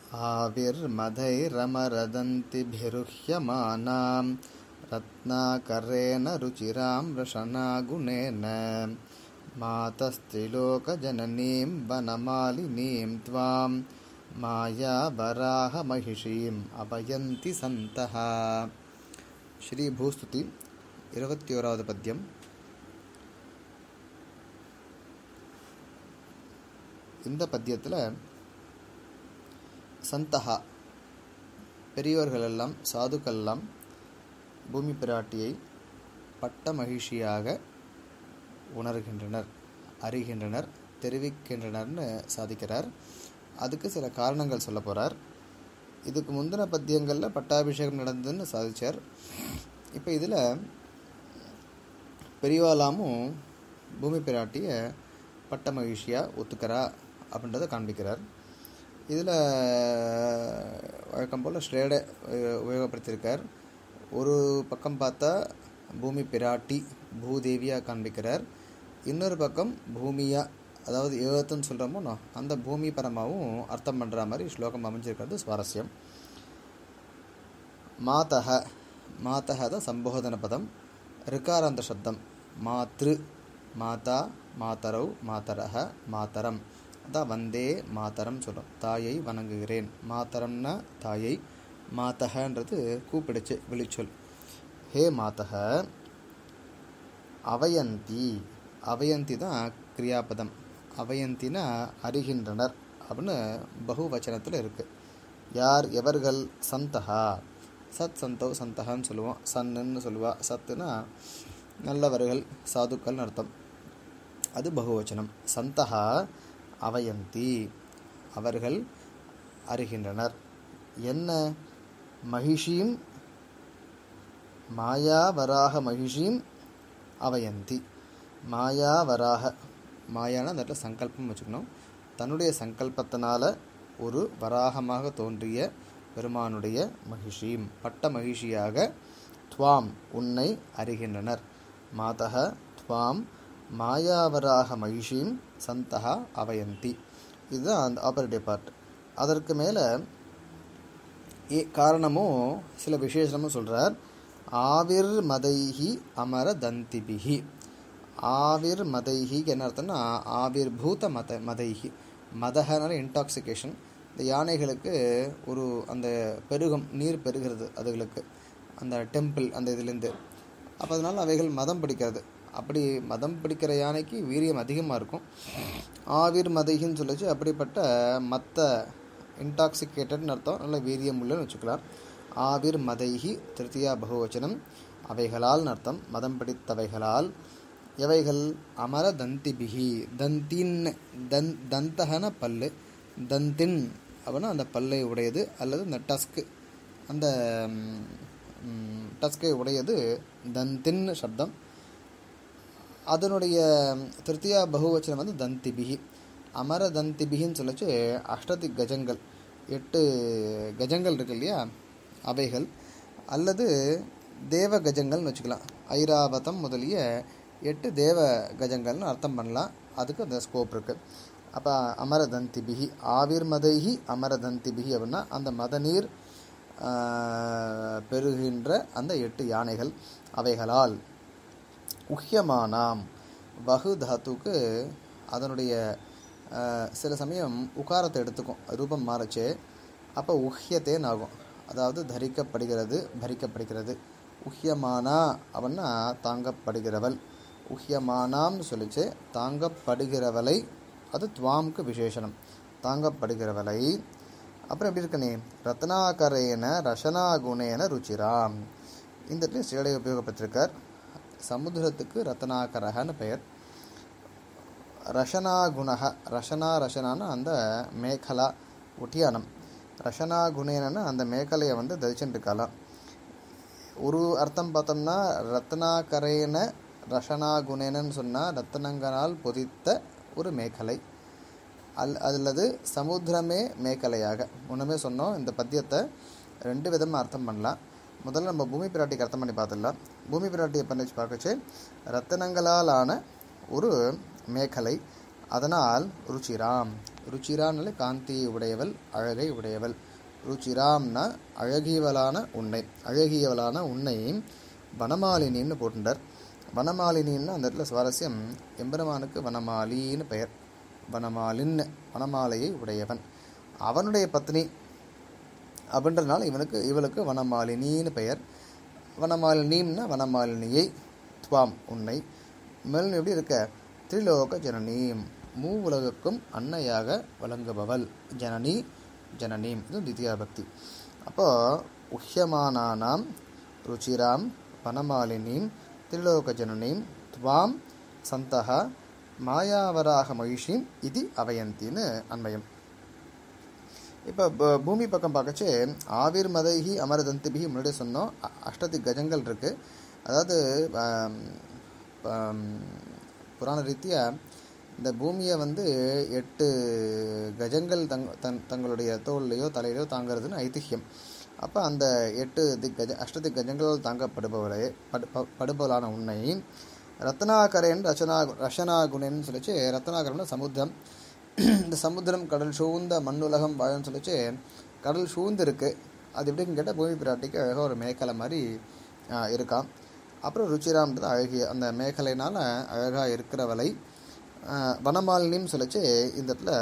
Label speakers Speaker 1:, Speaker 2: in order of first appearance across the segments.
Speaker 1: आविर्मधैरमरदन्तिभिरुह्यमानां रत्नाकरेण रुचिरां रशनागुणेन मातस्त्रिलोकजननीं वनमालिनीं त्वां मायावराहमहिषीम् अभयन्ति सन्तः श्रीभूस्तुति இருபத்தியோராவது பத்தியம் இந்த பத்தியத்தில் சந்தகா பெரியோர்கள் எல்லாம் சாதுக்கள் எல்லாம் பூமி பிராட்டியை பட்ட மகிழ்ச்சியாக உணர்கின்றனர் அறிகின்றனர் தெரிவிக்கின்றனர்னு சாதிக்கிறார் அதுக்கு சில காரணங்கள் சொல்ல போகிறார் இதுக்கு முந்தின பத்தியங்களில் பட்டாபிஷேகம் நடந்ததுன்னு சாதிச்சார் இப்போ இதில் பெரியவாலாமும் பூமி பிராட்டியை பட்ட மகிழ்ச்சியாக ஒத்துக்கிறா அப்படின்றத காண்பிக்கிறார் இதில் வழக்கம் போல் ஸ்லேடை உபயோகப்படுத்தியிருக்கார் ஒரு பக்கம் பார்த்தா பூமி பிராட்டி பூதேவியாக காண்பிக்கிறார் இன்னொரு பக்கம் பூமியா அதாவது ஏகத்துன்னு சொல்கிறோமோ அந்த பூமி பரமாவும் அர்த்தம் பண்ணுற மாதிரி ஸ்லோகம் அமைஞ்சிருக்கிறது சுவாரஸ்யம் மாதக மாதக தான் சம்போதன பதம் ரிகாராந்த சப்தம் மாத்ரு மாதா மாதரவ் மாதரக மாதரம் அதான் வந்தே மாதரம் சொல்கிறோம் தாயை வணங்குகிறேன் மாதரம்னா தாயை மாதகன்றது கூப்பிடுச்சு விழிச்சொல் ஹே மாதக அவயந்தி அவயந்தி தான் கிரியாபதம் அவயந்தினா அறிகின்றனர் அப்படின்னு பகுவச்சனத்தில் இருக்குது யார் எவர்கள் சந்தகா சத் சந்தோ சந்தகான்னு சொல்லுவோம் சன்னுன்னு சொல்லுவா சத்துனா நல்லவர்கள் சாதுக்கள் அர்த்தம் அது பகுவச்சனம் சந்தகா அவயந்தி அவர்கள் அறிகின்றனர் என்ன மகிஷீம் மாயாவராக மகிஷீம் அவயந்தி மாயாவராக மாயான அந்த இடத்துல சங்கல்பம் வச்சுக்கணும் தன்னுடைய சங்கல்பத்தினால ஒரு வராகமாக தோன்றிய பெருமானுடைய மகிஷீம் பட்ட மகிழ்ச்சியாக துவாம் உன்னை அறிகின்றனர் மாதக துவாம் மாயாவராக மகிஷீம் சந்தகா அவயந்தி இதுதான் அந்த ஆப்பரேட்டிவ் பார்ட் அதற்கு மேலே ஏ காரணமும் சில விசேஷமும் சொல்கிறார் ஆவிர் மதைஹி அமர தந்திபிகி ஆவிர் மதைஹிக்கு என்ன அர்த்தம்னா ஆவிர் பூத மத மதைஹி மதகனால இன்டாக்சிகேஷன் இந்த யானைகளுக்கு ஒரு அந்த பெருகம் நீர் பெருகிறது அதுகளுக்கு அந்த டெம்பிள் அந்த இதுலேருந்து அப்போ அதனால் அவைகள் மதம் பிடிக்கிறது அப்படி மதம் பிடிக்கிற யானைக்கு வீரியம் அதிகமாக இருக்கும் ஆவிர் மதைகின்னு சொல்லிச்சு அப்படிப்பட்ட மற்ற இன்டாக்சிகேட்டட்னு அர்த்தம் நல்ல வீரியம் உள்ளன்னு வச்சுக்கலாம் ஆவிர் மதைகி திருத்தியா பகுவச்சனம் அவைகளால் அர்த்தம் மதம் பிடித்தவைகளால் எவைகள் அமர தந்திபிகி தந்தின் தன் தந்தகன பல்லு தந்தின் அப்படின்னா அந்த பல்லை உடையது அல்லது அந்த டஸ்க்கு அந்த டஸ்கை உடையது தந்தின் சப்தம் அதனுடைய திருத்தியா பகுவச்சனம் வந்து தந்திபிகி அமர தந்திபிகின்னு சொல்லிச்சு அஷ்டதி கஜங்கள் எட்டு கஜங்கள் இருக்கு இல்லையா அவைகள் அல்லது தேவ கஜங்கள்னு வச்சுக்கலாம் ஐராவதம் முதலிய எட்டு தேவ கஜங்கள்னு அர்த்தம் பண்ணலாம் அதுக்கு அந்த ஸ்கோப் இருக்குது அப்போ அமரதந்திபிகி ஆவிர் மதைகி அமரதந்திபிகி அப்படின்னா அந்த மத நீர் பெருகின்ற அந்த எட்டு யானைகள் அவைகளால் உஹ்யமானாம் வகு தாத்துக்கு அதனுடைய சில சமயம் உகாரத்தை எடுத்துக்கும் ரூபம் மாறச்சு அப்போ உஹ்யத்தேன்னு ஆகும் அதாவது தரிக்கப்படுகிறது பரிக்கப்படுகிறது உஹ்யமானா அப்படின்னா தாங்கப்படுகிறவள் உஹ்யமானாம்னு சொல்லிச்சு தாங்கப்படுகிறவளை அது துவாம்க்கு விசேஷனம் தாங்கப்படுகிறவளை அப்புறம் எப்படி இருக்கனே ரத்னாகரேன ரசனாகுணேன ருச்சிராம் இந்த இடத்துல சிலை உபயோகப்பட்டிருக்கார் சமுத்திரத்துக்கு ரத்னாகரகன்னு பெயர் ரஷனாகுணக ரஷனா ரஷனான அந்த மேகலா ஒட்டியானம் ரஷனாகுணேன அந்த மேகலையை வந்து தரிச்சுட்டுருக்கலாம் ஒரு அர்த்தம் பார்த்தோம்னா ரத்னாகரேன ரஷனாகுணேனன்னு சொன்னால் ரத்தனங்களால் பொதித்த ஒரு மேகலை அல் அல்லது சமுத்திரமே மேகலையாக ஒன்றுமே சொன்னோம் இந்த பத்தியத்தை ரெண்டு விதமாக அர்த்தம் பண்ணலாம் முதல்ல நம்ம பூமி பிராட்டிக்கு அர்த்தம் பண்ணி பார்த்துடலாம் பூமி பிராட்டியை பண்ணி பார்க்கச்சு ரத்தனங்களால் ஆன ஒரு மேகலை அதனால் ருச்சிராம் ருச்சிராம்னாலே காந்தியை உடையவள் அழகை உடையவள் ருச்சிராம்னா அழகியவளான உன்னை அழகியவளான உன்னை வனமாலினின்னு போட்டுட்டார் வனமாலினின்னா அந்த இடத்துல சுவாரஸ்யம் எம்பெருமானுக்கு வனமாலின்னு பெயர் வனமாலின் வனமாலையை உடையவன் அவனுடைய பத்னி அப்படின்றதுனால இவனுக்கு இவளுக்கு வனமாலினின்னு பெயர் வனமாலினின்னா வனமாலினியை துவாம் உன்னை மேலும் எப்படி இருக்க திரிலோக ஜனனீம் மூ உலகுக்கும் அன்னையாக வழங்குபவள் ஜனனி ஜனனீம் இது தித்தியா பக்தி அப்போ உஹ்யமானானாம் ருச்சிராம் வனமாலினீம் திரிலோக ஜனனீம் துவாம் சந்தகா மாயாவராக மகிஷிம் இது அவயந்தின்னு அன்வயம் இப்போ பூமி பக்கம் பார்க்கச்சு ஆவிர் மதைகி அமரதந்திபிகி முன்னாடி சொன்னோம் அ- அஷ்டதி கஜங்கள் இருக்குது அதாவது ஆம், ஆம், புராண ரீதியாக இந்த பூமியை வந்து எட்டு கஜங்கள் தங் தன் தங்களுடைய தோல்லையோ தலையிலையோ தாங்கிறதுன்னு ஐதிஹ்யம் அப்போ அந்த எட்டு திக் கஜ அஷ்டதி கஜங்களால் தாங்கப்படுபவரே படு ப- படுபவளான உன்னை ரத்னாகரன் ரச்சனா ரஷனாகுணன்னு சொல்லிச்சு ரத்னாகரம்னா சமுத்திரம் இந்த சமுத்திரம் கடல் சூழ்ந்த மண்ணுலகம் வாழும்னு சொல்லிச்சு கடல் சூழ்ந்து இருக்கு அது எப்படின்னு கேட்டால் பூமி பிராட்டிக்கு அழகாக ஒரு மேக்கலை மாதிரி ஆ, இருக்காம் அப்புறம் ருச்சிராம்ன்றது அழகிய அந்த மேகலைனால் அழகாக இருக்கிறவளை ஆ, வனமாலினின்னு சொல்லிச்சு இந்த இடத்துல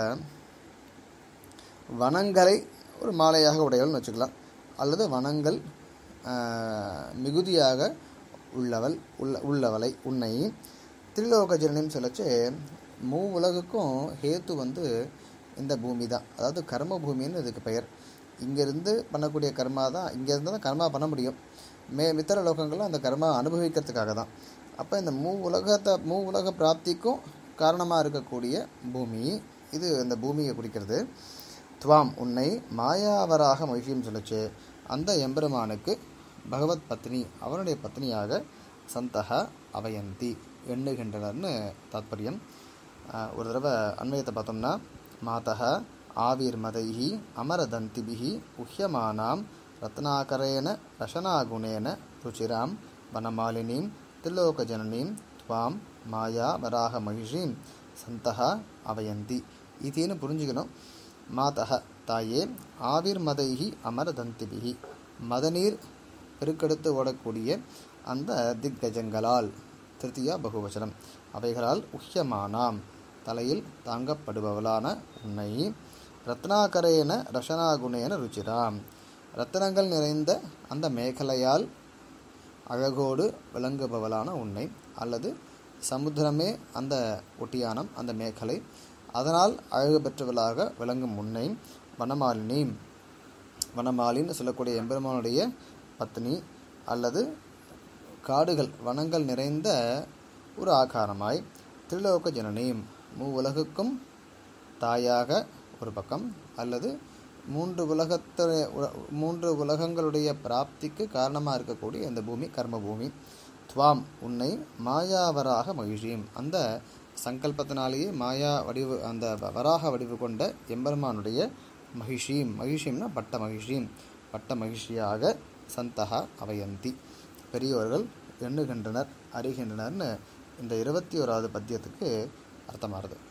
Speaker 1: வனங்களை ஒரு மாலையாக உடையவள்னு வச்சுக்கலாம் அல்லது வனங்கள் ஆ, மிகுதியாக உள்ளவள் உள்ள உள்ளவளை உன்னை திரிலோக ஜனனின்னு சொல்லச்சு மூ உலகுக்கும் ஹேத்து வந்து இந்த பூமி தான் அதாவது கர்ம பூமின்னு இதுக்கு பெயர் இங்கேருந்து பண்ணக்கூடிய கர்மா தான் இங்கேருந்து தான் கர்மா பண்ண முடியும் மே மித்தர லோகங்களில் அந்த கர்மா அனுபவிக்கிறதுக்காக தான் அப்போ இந்த மூ உலகத்தை மூ உலக பிராப்திக்கும் காரணமாக இருக்கக்கூடிய பூமி இது இந்த பூமியை குறிக்கிறது துவாம் உன்னை மாயாவராக மகிழ்ச்சியும் சொல்லுச்சு அந்த எம்பெருமானுக்கு பகவத் பத்னி அவனுடைய பத்னியாக சந்தகா அவயந்தி எண்ணுகின்றனர்னு தாத்பரியம் ஆஹ் ஒரு தடவை அன்வயத்தை பார்த்தோம்னா மாதக ஆவிர் மதைஹி அமரதந்திபிஹி உஹ்யமானாம் ரத்னாகரேன ரசனாகுணேன ருச்சிராம் வனமாலினீம் தில்லோகஜனனீம் துவாம் மாயா வராக மகிஷீம் சந்தகா அவயந்தி இதுன்னு புரிஞ்சுக்கணும் மாதக தாயே ஆவிர் மதைஹி அமரதந்திபிஹி மதநீர் பெருக்கெடுத்து ஓடக்கூடிய அந்த திக்கஜங்களால் திருத்தியா பகுவச்சனம் அவைகளால் உஹ்யமானாம் தலையில் தாங்கப்படுபவளான உன்னை ரத்னாகரேன ரஷனாகுணேன ருச்சிராம் ரத்தனங்கள் நிறைந்த அந்த மேகலையால் அழகோடு விளங்குபவளான உன்னை அல்லது சமுத்திரமே அந்த ஒட்டியானம் அந்த மேகலை அதனால் அழகு பெற்றவளாக விளங்கும் உன்னை வனமாலினி வனமாலின்னு சொல்லக்கூடிய எம்பெருமானுடைய பத்னி அல்லது காடுகள் வனங்கள் நிறைந்த ஒரு ஆகாரமாய் திரிலோக ஜனனீம் மூ உலகுக்கும் தாயாக ஒரு பக்கம் அல்லது மூன்று உலகத்த மூன்று உலகங்களுடைய பிராப்திக்கு காரணமாக இருக்கக்கூடிய இந்த பூமி கர்ம பூமி துவாம் உன்னை மாயாவராக மகிழ்ச்சியும் அந்த சங்கல்பத்தினாலேயே மாயா வடிவு அந்த வ- வராக வடிவு கொண்ட எம்பெருமானுடைய மகிஷீம் மகிஷீம்னா பட்ட மகிஷீம் பட்ட மகிழ்ச்சியாக சந்தகா அவயந்தி பெரியோர்கள் எண்ணுகின்றனர் அறிகின்றனர்னு இந்த இருபத்தி ஓராவது பத்தியத்துக்கு அர்த்தமாகுது